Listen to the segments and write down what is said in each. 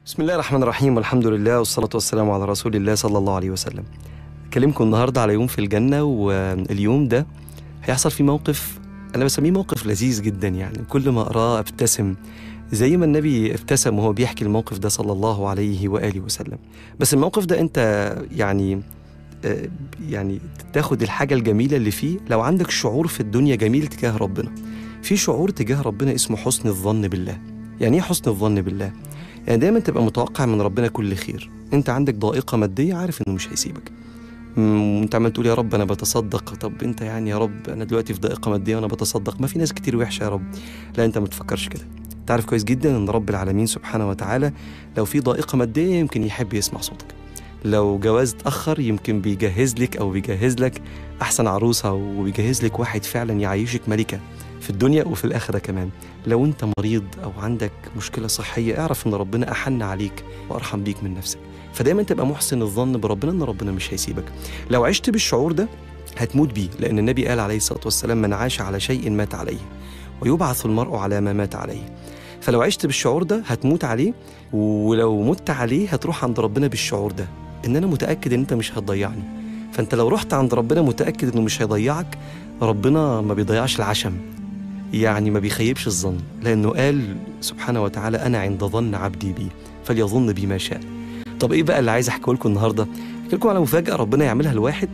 بسم الله الرحمن الرحيم والحمد لله والصلاة والسلام على رسول الله صلى الله عليه وسلم أكلمكم النهاردة على يوم في الجنة واليوم ده هيحصل فيه موقف أنا بسميه موقف لذيذ جدا يعني كل ما أقراه أبتسم زي ما النبي ابتسم وهو بيحكي الموقف ده صلى الله عليه وآله وسلم بس الموقف ده أنت يعني آه، يعني تاخد الحاجة الجميلة اللي فيه لو عندك شعور في الدنيا جميل تجاه ربنا في شعور تجاه ربنا اسمه حسن الظن بالله يعني ايه حسن الظن بالله يعني دايما تبقى متوقع من ربنا كل خير انت عندك ضائقة مادية عارف انه مش هيسيبك مم، وانت عمال تقول يا رب انا بتصدق طب انت يعني يا رب انا دلوقتي في ضائقة مادية وانا بتصدق ما في ناس كتير وحشة يا رب لا انت ما تفكرش كده تعرف كويس جدا ان رب العالمين سبحانه وتعالى لو في ضائقة مادية يمكن يحب يسمع صوتك لو جواز اتأخر يمكن بيجهز لك أو بيجهز لك أحسن عروسة وبيجهز لك واحد فعلا يعيشك ملكة في الدنيا وفي الآخرة كمان لو أنت مريض أو عندك مشكلة صحية اعرف إن ربنا أحن عليك وأرحم بيك من نفسك فدايما تبقى محسن الظن بربنا إن ربنا مش هيسيبك لو عشت بالشعور ده هتموت بيه لأن النبي قال عليه الصلاة والسلام من عاش على شيء مات عليه ويبعث المرء على ما مات عليه فلو عشت بالشعور ده هتموت عليه ولو مت عليه هتروح عند ربنا بالشعور ده ان انا متاكد ان انت مش هتضيعني فانت لو رحت عند ربنا متاكد انه مش هيضيعك ربنا ما بيضيعش العشم يعني ما بيخيبش الظن لانه قال سبحانه وتعالى انا عند ظن عبدي بي فليظن بي ما شاء طب ايه بقى اللي عايز احكي لكم النهارده احكي لكم على مفاجاه ربنا يعملها الواحد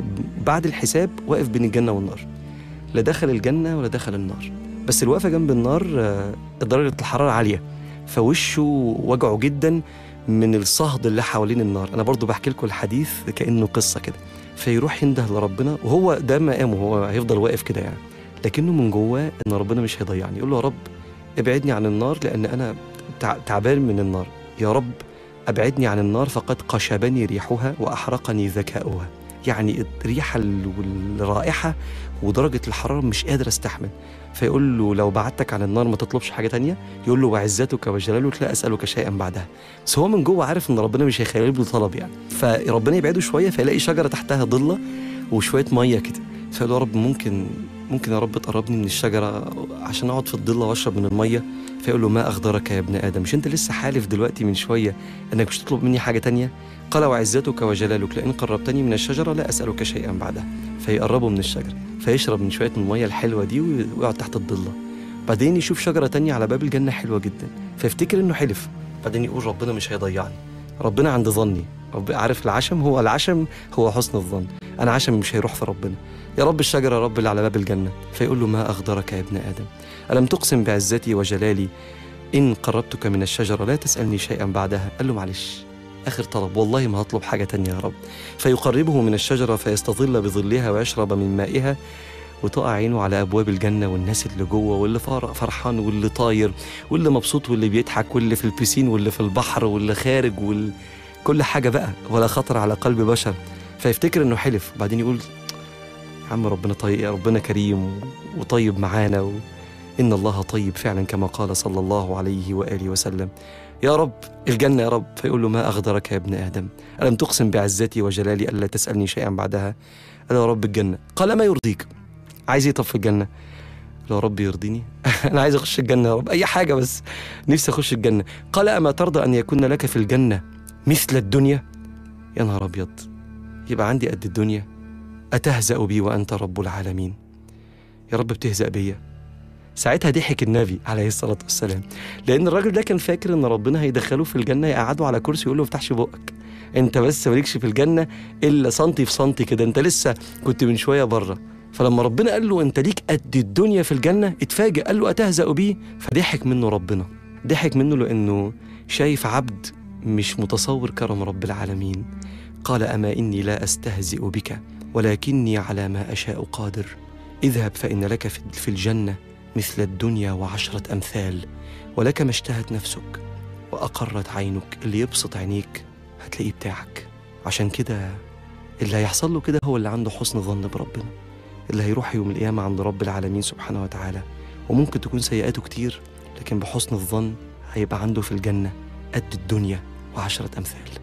بعد الحساب واقف بين الجنه والنار لا دخل الجنه ولا دخل النار بس الوقفه جنب النار آه، درجه الحراره عاليه فوشه وجعه جدا من الصهد اللي حوالين النار انا برضو بحكي لكم الحديث كانه قصه كده فيروح ينده لربنا وهو ده مقامه هو هيفضل واقف كده يعني لكنه من جواه ان ربنا مش هيضيعني يقول له يا رب ابعدني عن النار لان انا تع- تعبان من النار يا رب ابعدني عن النار فقد قشبني ريحها واحرقني ذكاؤها يعني الريحه ال- والرائحه ودرجه الحراره مش قادر استحمل فيقول له لو بعدتك عن النار ما تطلبش حاجه تانية يقول له وعزتك وجلالك لا اسالك شيئا بعدها بس هو من جوه عارف ان ربنا مش هيخيل له طلب يعني فربنا يبعده شويه فيلاقي شجره تحتها ضله وشويه ميه كده فيقول له يا رب ممكن ممكن يا رب تقربني من الشجره عشان اقعد في الضله واشرب من الميه فيقول له ما اغدرك يا ابن ادم مش انت لسه حالف دلوقتي من شويه انك مش تطلب مني حاجه تانية قال وعزتك وجلالك لئن قربتني من الشجره لا اسالك شيئا بعدها فيقربه من الشجره فيشرب من شويه من الميه الحلوه دي ويقعد تحت الضله بعدين يشوف شجره تانية على باب الجنه حلوه جدا فيفتكر انه حلف بعدين يقول ربنا مش هيضيعني ربنا عند ظني رب عارف العشم هو العشم هو حسن الظن انا عشمي مش هيروح في ربنا يا رب الشجره يا رب اللي على باب الجنه فيقول له ما اغدرك يا ابن ادم الم تقسم بعزتي وجلالي ان قربتك من الشجره لا تسالني شيئا بعدها قال له معلش اخر طلب والله ما هطلب حاجه تانية يا رب فيقربه من الشجره فيستظل بظلها ويشرب من مائها وتقع عينه على ابواب الجنه والناس اللي جوه واللي فار- فرحان واللي طاير واللي مبسوط واللي بيضحك واللي في البيسين واللي في البحر واللي خارج وال... كل حاجه بقى ولا خطر على قلب بشر فيفتكر انه حلف بعدين يقول يا عم ربنا طيب يا ربنا كريم و- وطيب معانا و... ان الله طيب فعلا كما قال صلى الله عليه واله وسلم يا رب الجنه يا رب فيقول له ما اغدرك يا ابن ادم الم تقسم بعزتي وجلالي الا تسالني شيئا بعدها قال يا رب الجنه قال ما يرضيك عايز ايه طب في الجنه لو رب يرضيني انا عايز اخش الجنه يا رب اي حاجه بس نفسي اخش الجنه قال اما ترضى ان يكون لك في الجنه مثل الدنيا يا نهار ابيض يبقى عندي قد الدنيا اتهزا بي وانت رب العالمين يا رب بتهزأ بيا ساعتها ضحك النبي عليه الصلاة والسلام لأن الراجل ده كان فاكر إن ربنا هيدخله في الجنة يقعده على كرسي يقول له ما افتحش بقك أنت بس مالكش في الجنة إلا سنتي في سنتي كده أنت لسه كنت من شوية بره فلما ربنا قال له أنت ليك قد الدنيا في الجنة اتفاجئ قال له أتهزأ بي فضحك منه ربنا ضحك منه لأنه شايف عبد مش متصور كرم رب العالمين قال أما إني لا أستهزئ بك ولكني على ما أشاء قادر اذهب فإن لك في- في الجنة مثل الدنيا وعشرة أمثال ولك ما اشتهت نفسك وأقرت عينك اللي يبسط عينيك هتلاقيه بتاعك عشان كده اللي هيحصل له كده هو اللي عنده حسن ظن بربنا اللي هيروح يوم القيامة عند رب العالمين سبحانه وتعالى وممكن تكون سيئاته كتير لكن بحسن الظن هيبقى عنده في الجنة قد الدنيا وعشرة أمثال